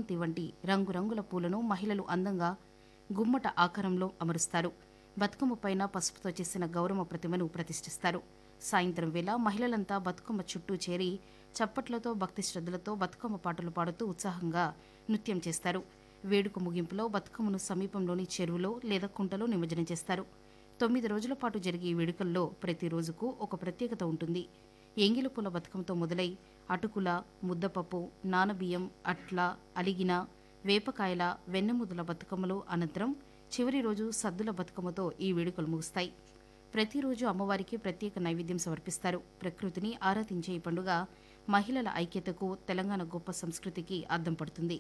చామంతి వంటి రంగురంగుల పూలను మహిళలు అందంగా గుమ్మట ఆకారంలో అమరుస్తారు బతుకమ్మ పైన పసుపుతో చేసిన గౌరమ్మ ప్రతిమను ప్రతిష్ఠిస్తారు సాయంత్రం వేళ మహిళలంతా బతుకమ్మ చుట్టూ చేరి చప్పట్లతో భక్తి శ్రద్ధలతో బతుకమ్మ పాటలు పాడుతూ ఉత్సాహంగా నృత్యం చేస్తారు వేడుక ముగింపులో బతుకమ్మను సమీపంలోని చెరువులో లేదా కుంటలో నిమజ్జనం చేస్తారు తొమ్మిది రోజుల పాటు జరిగే ఈ వేడుకల్లో ప్రతి రోజుకు ఒక ప్రత్యేకత ఉంటుంది ఎంగిలి పూల బతుకమ్మతో మొదలై అటుకుల ముద్దపప్పు నానబియ్యం అట్ల అలిగిన వేపకాయల వెన్నెముదల బతుకమ్మలు అనంతరం చివరి రోజు సద్దుల బతుకమ్మతో ఈ వేడుకలు ముగుస్తాయి ప్రతిరోజు అమ్మవారికి ప్రత్యేక నైవేద్యం సమర్పిస్తారు ప్రకృతిని ఆరాధించే ఈ పండుగ మహిళల ఐక్యతకు తెలంగాణ గొప్ప సంస్కృతికి అద్దం పడుతుంది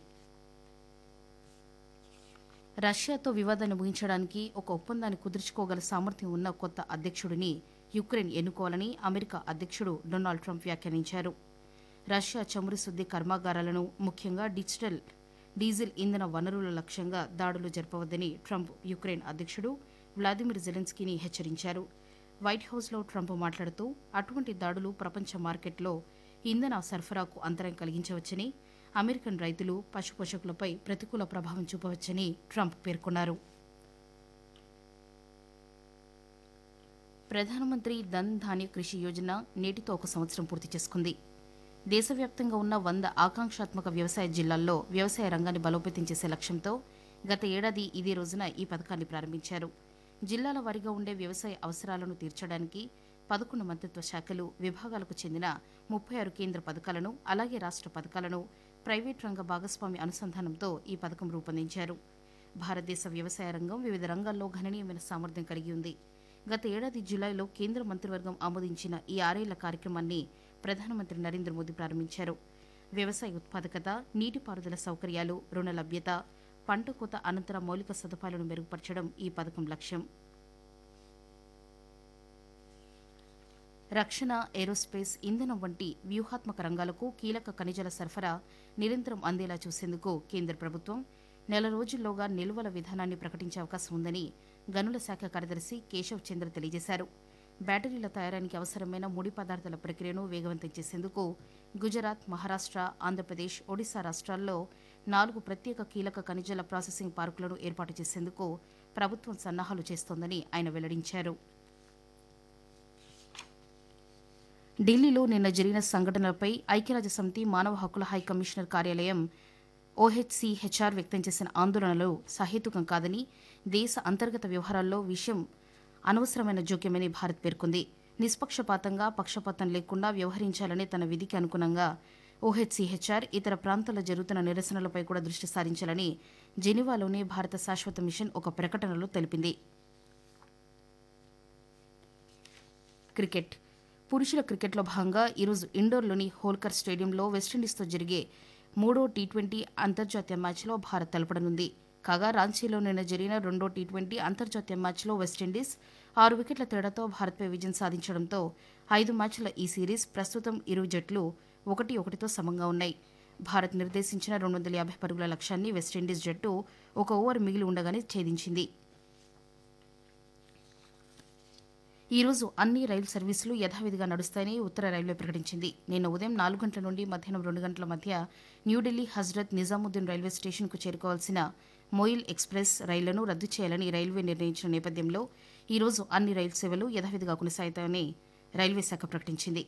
రష్యాతో వివాదాన్ని ముగించడానికి ఒక ఒప్పందాన్ని కుదుర్చుకోగల సామర్థ్యం ఉన్న కొత్త అధ్యక్షుడిని యుక్రెయిన్ ఎన్నుకోవాలని అమెరికా అధ్యక్షుడు డొనాల్డ్ ట్రంప్ వ్యాఖ్యానించారు రష్యా చమురు శుద్ధి కర్మాగారాలను ముఖ్యంగా డిజిటల్ డీజిల్ ఇంధన వనరుల లక్ష్యంగా దాడులు జరపవద్దని ట్రంప్ యుక్రెయిన్ అధ్యక్షుడు వ్లాదిమిర్ జెలెన్స్కీని హెచ్చరించారు వైట్ హౌస్లో ట్రంప్ మాట్లాడుతూ అటువంటి దాడులు ప్రపంచ మార్కెట్లో ఇంధన సరఫరాకు అంతరం కలిగించవచ్చని అమెరికన్ రైతులు పశుపోషకులపై ప్రతికూల ప్రభావం చూపవచ్చని ట్రంప్ పేర్కొన్నారు ప్రధానమంత్రి ధన్ ధాన్య కృషి యోజన నేటితో ఒక సంవత్సరం పూర్తి చేసుకుంది దేశవ్యాప్తంగా ఉన్న వంద ఆకాంక్షాత్మక వ్యవసాయ జిల్లాల్లో వ్యవసాయ రంగాన్ని బలోపేతం చేసే లక్ష్యంతో గత ఏడాది ఇదే రోజున ఈ పథకాన్ని ప్రారంభించారు జిల్లాల వారీగా ఉండే వ్యవసాయ అవసరాలను తీర్చడానికి పదకొండు మంత్రిత్వ శాఖలు విభాగాలకు చెందిన ముప్పై ఆరు కేంద్ర పథకాలను అలాగే రాష్ట్ర పథకాలను ప్రైవేట్ రంగ భాగస్వామి అనుసంధానంతో ఈ పథకం రూపొందించారు భారతదేశ వ్యవసాయ రంగం వివిధ రంగాల్లో గణనీయమైన సామర్థ్యం కలిగి ఉంది గత ఏడాది జులైలో కేంద్ర మంత్రివర్గం ఆమోదించిన ఈ ఆరేళ్ల కార్యక్రమాన్ని ప్రధానమంత్రి నరేంద్ర మోదీ ప్రారంభించారు వ్యవసాయ ఉత్పాదకత నీటిపారుదల సౌకర్యాలు రుణ లభ్యత పంట కోత అనంతర మౌలిక సదుపాయాలను మెరుగుపరచడం ఈ పథకం లక్ష్యం రక్షణ ఏరోస్పేస్ ఇంధనం వంటి వ్యూహాత్మక రంగాలకు కీలక ఖనిజాల సరఫరా నిరంతరం అందేలా చూసేందుకు కేంద్ర ప్రభుత్వం నెల రోజుల్లోగా నిల్వల విధానాన్ని ప్రకటించే అవకాశం ఉందని గనుల శాఖ కార్యదర్శి కేశవ్ చంద్ర తెలియజేశారు బ్యాటరీల తయారానికి అవసరమైన ముడి పదార్థాల ప్రక్రియను వేగవంతం చేసేందుకు గుజరాత్ మహారాష్ట్ర ఆంధ్రప్రదేశ్ ఒడిశా రాష్ట్రాల్లో నాలుగు ప్రత్యేక కీలక ఖనిజాల ప్రాసెసింగ్ పార్కులను ఏర్పాటు చేసేందుకు ప్రభుత్వం సన్నాహాలు చేస్తోందని ఆయన వెల్లడించారు ఢిల్లీలో నిన్న జరిగిన సంఘటనలపై ఐక్యరాజ్యసమితి మానవ హక్కుల హై కమిషనర్ కార్యాలయం ఓహెచ్సిహెచ్ఆర్ వ్యక్తం చేసిన ఆందోళనలు సహేతుకం కాదని దేశ అంతర్గత వ్యవహారాల్లో విషయం అనవసరమైన జోక్యమని భారత్ పేర్కొంది నిష్పక్షపాతంగా పక్షపాతం లేకుండా వ్యవహరించాలనే తన విధికి అనుగుణంగా ఓహెచ్సిహెచ్ఆర్ ఇతర ప్రాంతాల్లో జరుగుతున్న నిరసనలపై కూడా దృష్టి సారించాలని జెనీవాలోని భారత శాశ్వత మిషన్ ఒక ప్రకటనలో తెలిపింది క్రికెట్ పురుషుల క్రికెట్లో భాగంగా ఈరోజు ఇండోర్లోని హోల్కర్ స్టేడియంలో వెస్టిండీస్తో జరిగే మూడో టీ ట్వంటీ అంతర్జాతీయ మ్యాచ్లో భారత్ తలపడనుంది కాగా రాంచీలో నిన్న జరిగిన రెండో టీ ట్వంటీ అంతర్జాతీయ మ్యాచ్లో వెస్టిండీస్ ఆరు వికెట్ల తేడాతో భారత్పై విజయం సాధించడంతో ఐదు మ్యాచ్ల ఈ సిరీస్ ప్రస్తుతం ఇరు జట్లు ఒకటి ఒకటితో సమంగా ఉన్నాయి భారత్ నిర్దేశించిన రెండు వందల యాభై పరుగుల లక్ష్యాన్ని వెస్టిండీస్ జట్టు ఒక ఓవర్ మిగిలి ఉండగానే ఛేదించింది ఈ రోజు అన్ని రైలు సర్వీసులు యథావిధిగా నడుస్తాయని ఉత్తర రైల్వే ప్రకటించింది నిన్న ఉదయం నాలుగు గంటల నుండి మధ్యాహ్నం రెండు గంటల మధ్య న్యూఢిల్లీ హజ్రత్ నిజాముద్దీన్ రైల్వే స్టేషన్కు చేరుకోవాల్సిన మొయిల్ ఎక్స్ప్రెస్ రైళ్లను రద్దు చేయాలని రైల్వే నిర్ణయించిన నేపథ్యంలో ఈ రోజు అన్ని రైలు సేవలు యథావిధిగా కొనసాగుతాయని రైల్వే శాఖ ప్రకటించింది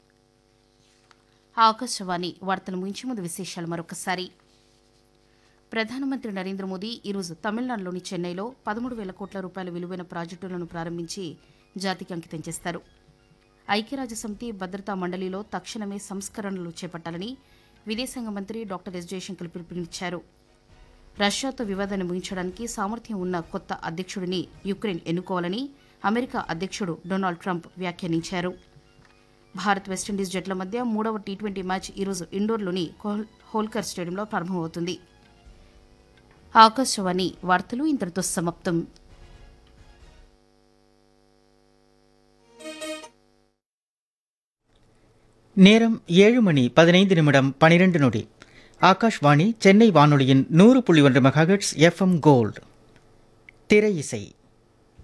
ఆకాశవాణి వార్తలు ముగించే ముందు విశేషాలు మరొకసారి ప్రధానమంత్రి నరేంద్ర మోదీ ఈరోజు తమిళనాడులోని చెన్నైలో పదమూడు వేల కోట్ల రూపాయల విలువైన ప్రాజెక్టులను ప్రారంభించి జాతికి అంకితం చేస్తారు ఐక్యరాజ్యసమితి భద్రతా మండలిలో తక్షణమే సంస్కరణలు చేపట్టాలని విదేశాంగ మంత్రి డాక్టర్ ఎస్ జయశంకర్ పిలుపునిచ్చారు రష్యాతో వివాదాన్ని ముగించడానికి సామర్థ్యం ఉన్న కొత్త అధ్యక్షుడిని యుక్రెయిన్ ఎన్నుకోవాలని అమెరికా అధ్యక్షుడు డొనాల్డ్ ట్రంప్ వ్యాఖ్యానించారు భారత్ వెస్టిండీస్ జట్ల మధ్య మూడవ టీ ట్వంటీ మ్యాచ్ ఈరోజు ఇండోర్లోని హోల్- హోల్కర్ స్టేడియంలో ప్రారంభమవుతుంది ఆకాశవాణి వార్తలు ఇంతటితో సమాప్తం நேரம் ஏழு மணி பதினைந்து நிமிடம் பனிரெண்டு நொடி ஆகாஷ்வாணி சென்னை வானொலியின் நூறு புள்ளி ஒன்று மெகாஹெட்ஸ் எஃப்எம் கோல்டு திரை இசை